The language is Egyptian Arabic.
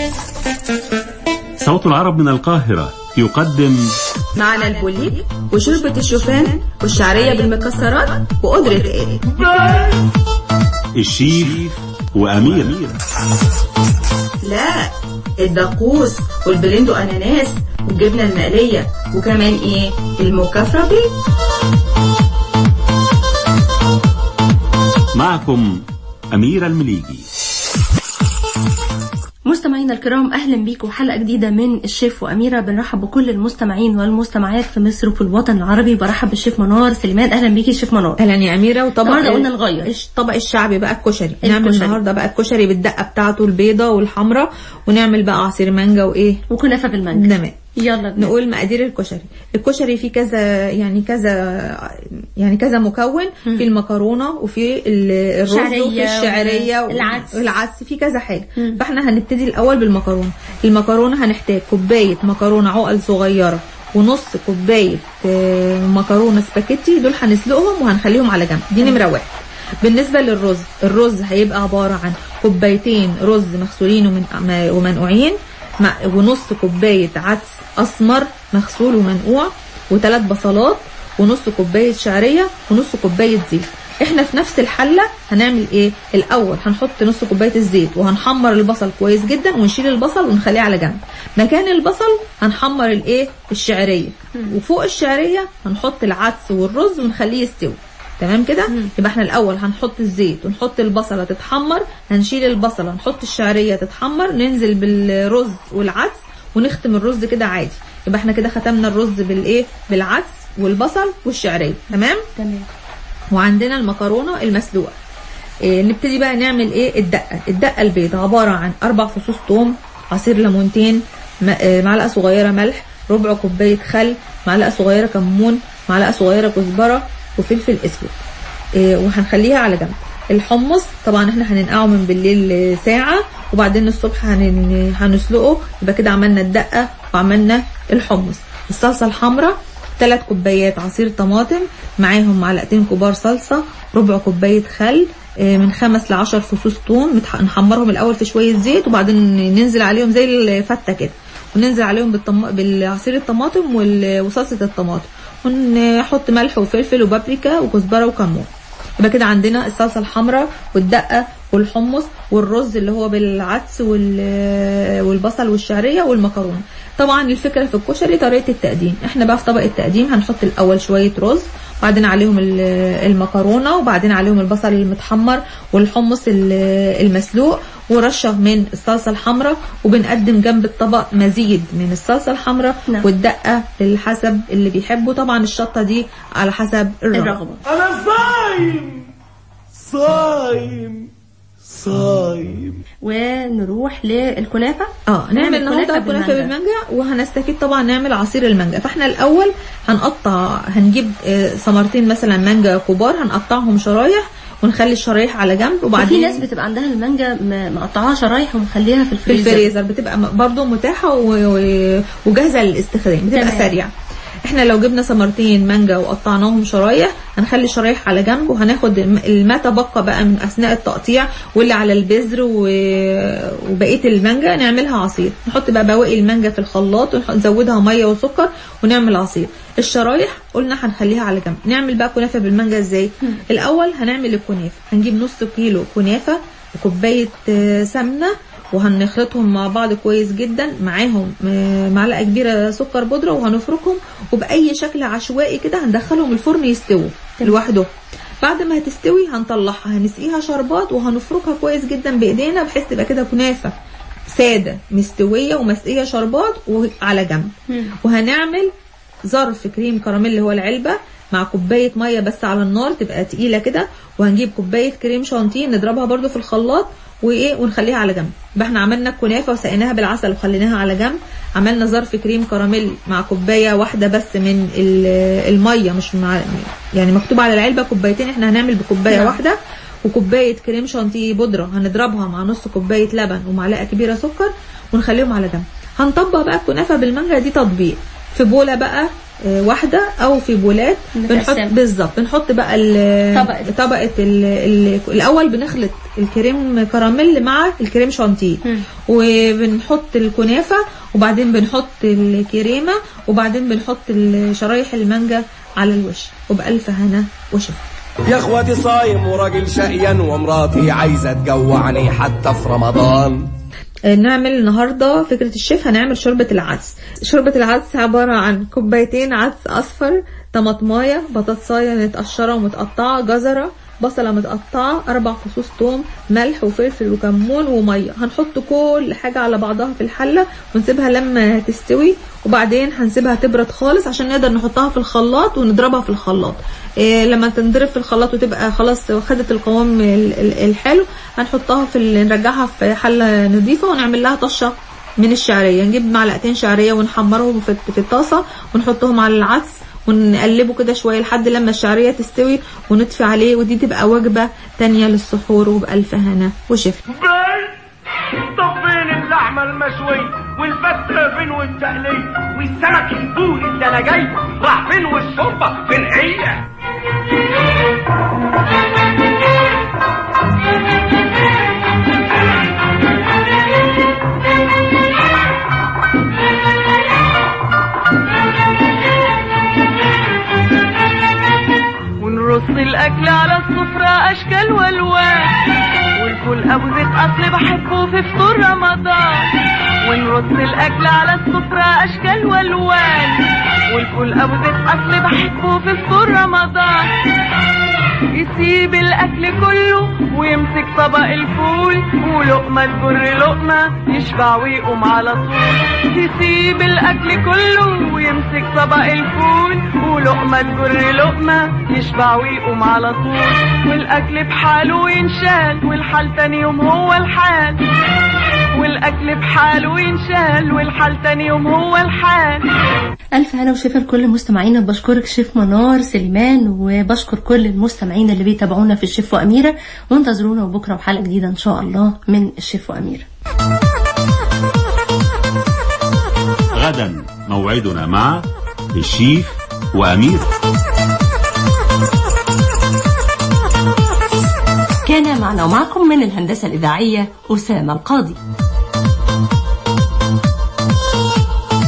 صوت العرب من القاهرة يقدم معنا البوليب وشوربة الشوفان والشعرية بالمكسرات وقدرة ايه الشيف وأمير لا الدقوس والبلندو اناناس والجبنة المقلية وكمان ايه المكفرة بيه معكم أميرة المليجي مستمعينا الكرام اهلا بيكم حلقه جديده من الشيف واميره بنرحب بكل المستمعين والمستمعات في مصر وفي الوطن العربي برحب بالشيف منار سليمان اهلا بيكي شيف منار اهلا يا اميره وطبق النهارده ال- قلنا نغير الش- طبق الشعبي بقى الكشري نعمل الكشري. النهارده بقى الكشري بالدقه بتاعته البيضه والحمراء ونعمل بقى عصير مانجا وايه وكنافه بالمانجا تمام يلا بينا. نقول مقادير الكشري الكشري فيه كذا يعني كذا يعني كذا مكون في المكرونه وفي ال- الرز شعرية وفي الشعريه و- العدس. والعدس في كذا حاجه فاحنا هنبتدي الاول بالمكرونه المكرونه هنحتاج كوبايه مكرونه عقل صغيره ونص كوبايه آه، مكرونه سباكيتي دول هنسلقهم وهنخليهم على جنب دي نمره واحد بالنسبه للرز الرز هيبقى عباره عن كوبايتين رز مغسولين ومن- ومنقوعين مع ونص كوبايه عدس اسمر مغسول ومنقوع وثلاث بصلات ونص كوبايه شعريه ونص كوبايه زيت احنا في نفس الحله هنعمل ايه الاول هنحط نص كوبايه الزيت وهنحمر البصل كويس جدا ونشيل البصل ونخليه على جنب مكان البصل هنحمر الايه الشعريه وفوق الشعريه هنحط العدس والرز ونخليه يستوي تمام كده يبقى احنا الاول هنحط الزيت ونحط البصله تتحمر هنشيل البصله نحط الشعريه تتحمر ننزل بالرز والعدس ونختم الرز كده عادي يبقى احنا كده ختمنا الرز بالايه بالعدس والبصل والشعريه تمام تمام وعندنا المكرونه المسلوقه إيه نبتدي بقى نعمل ايه الدقه الدقه البيض عباره عن اربع فصوص ثوم عصير ليمونتين م- آه، معلقه صغيره ملح ربع كوبايه خل معلقه صغيره كمون معلقه صغيره كزبره وفلفل اسود إيه وهنخليها على جنب الحمص طبعا احنا هننقعه من بالليل ساعة وبعدين الصبح هن- هنسلقه يبقى كده عملنا الدقة وعملنا الحمص الصلصة الحمراء ثلاث كوبايات عصير طماطم معاهم معلقتين كبار صلصة ربع كوباية خل آه، من خمس لعشر فصوص ثوم متح- نحمرهم الأول في شوية زيت وبعدين ننزل عليهم زي الفتة كده وننزل عليهم بالطم... بالعصير الطماطم وال- وصلصة الطماطم ونحط ملح وفلفل وبابريكا وكزبرة وكمون يبقى كده عندنا الصلصه الحمراء والدقه والحمص والرز اللي هو بالعدس وال- والبصل والشعريه والمكرونه طبعا الفكره في الكشري طريقه التقديم احنا بقى في طبق التقديم هنحط الاول شويه رز وبعدين عليهم ال- المكرونه وبعدين عليهم البصل المتحمر والحمص ال- المسلوق ورشه من الصلصه الحمراء وبنقدم جنب الطبق مزيد من الصلصه الحمراء نعم. والدقه للحسب اللي بيحبه طبعا الشطه دي على حسب الرغبه الرغبه أنا صايم صايم صايم ونروح للكنافه اه نعمل النهارده كنافة كنافه بالمانجا وهنستفيد طبعا نعمل عصير المانجا فاحنا الاول هنقطع هنجيب آه، ثمرتين مثلا مانجا كبار هنقطعهم شرايح ونخلي الشرايح على جنب وفي وبعدين ناس بتبقى عندها المانجا م- مقطعاها شرايح ومخليها في في الفريزر الفريزر بتبقى م- برضو متاحه و- و- وجاهزه للاستخدام بتبقى تمام. سريعه احنا لو جبنا ثمرتين مانجا وقطعناهم شرايح هنخلي الشرايح على جنب وهناخد الم- ما تبقى بقى من اثناء التقطيع واللي على البذر و- وبقيه المانجا نعملها عصير نحط بقى بواقي المانجا في الخلاط ونزودها ميه وسكر ونعمل عصير الشرايح قلنا هنخليها على جنب نعمل بقى كنافه بالمانجا ازاي الاول هنعمل الكنافه هنجيب نص كيلو كنافه وكوبايه آه، سمنه وهنخلطهم مع بعض كويس جدا معاهم آه، معلقه كبيره سكر بودره وهنفركهم وباي شكل عشوائي كده هندخلهم الفرن يستووا لوحدهم بعد ما هتستوي هنطلعها هنسقيها شربات وهنفركها كويس جدا بايدينا بحيث تبقى كده كنافه ساده مستويه ومسقيه شربات وعلى جنب وهنعمل ظرف كريم كراميل اللي هو العلبه مع كوبايه ميه بس على النار تبقى تقيله كده وهنجيب كوبايه كريم شانتيه نضربها برده في الخلاط وايه ونخليها على جنب يبقى احنا عملنا الكنافه وسقيناها بالعسل وخليناها على جنب عملنا ظرف كريم كراميل مع كوبايه واحده بس من ال- الميه مش مع يعني مكتوب على العلبه كوبايتين احنا هنعمل بكوبايه نعم. واحده وكوبايه كريم شانتيه بودره هنضربها مع نص كوبايه لبن ومعلقه كبيره سكر ونخليهم على جنب هنطبق بقى الكنافه بالمانجا دي تطبيق في بوله بقى آه، واحده او في بولات بنحط متقسمة. بالظبط بنحط بقى ال- طبقة. طبقه ال ال الاول بنخلط الكريم كراميل مع الكريم شانتيه مم. وبنحط الكنافه وبعدين بنحط الكريمه وبعدين بنحط ال- شرايح المانجا على الوش وبألف هنا وشفا يا اخواتي صايم وراجل شقيان ومراتي عايزة تجوعني حتى في رمضان نعمل النهاردة فكرة الشيف هنعمل شوربة العدس شوربة العدس عبارة عن كوبايتين عدس أصفر طماطماية بطاطساية متقشرة ومتقطعة جزرة بصلة متقطعة أربع فصوص توم ملح وفلفل وكمون ومية هنحط كل حاجة على بعضها في الحلة ونسيبها لما تستوي وبعدين هنسيبها تبرد خالص عشان نقدر نحطها في الخلاط ونضربها في الخلاط إيه لما تنضرب في الخلاط وتبقى خلاص خدت القوام ال- ال- الحلو هنحطها في ال- نرجعها في حلة نظيفة ونعمل لها طشة من الشعرية نجيب معلقتين شعرية ونحمرهم في في الطاسة ونحطهم على العدس ونقلبه كده شوية لحد لما الشعرية تستوي ونطفي عليه ودي تبقى وجبة تانية للسحور وبألف هنا وشفا باي طب فين اللحمة المشوي والفتة فين والتقلي والسمك البوري اللي انا جايبه راح فين والشوربة فين هي ونرص الاكل على السفرة اشكال والوان والفول ابو زيت اصل بحبه في فطور رمضان ونرص الاكل على السفرة اشكال والوان والفول ابو زيت اصل بحبه في فطور رمضان يسيب الاكل كله ويمسك طبق الفول ولقمة تجر لقمة يشبع ويقوم على طول يسيب الاكل كله ويمسك طبق الفول ولقمة تجر لقمة يشبع ويقوم على طول والاكل بحاله ينشال والحال تاني يوم هو الحال والاكل بحاله ينشال والحال تاني يوم هو الحال ألف هنا وشفا لكل مستمعينا بشكرك شيف منار سليمان وبشكر كل المستمعين اللي بيتابعونا في الشيف وأميرة وانتظرونا بكرة بحلقة جديدة إن شاء الله من الشيف وأميرة غدا موعدنا مع الشيف وأمير كان معنا ومعكم من الهندسة الإذاعية أسامة القاضي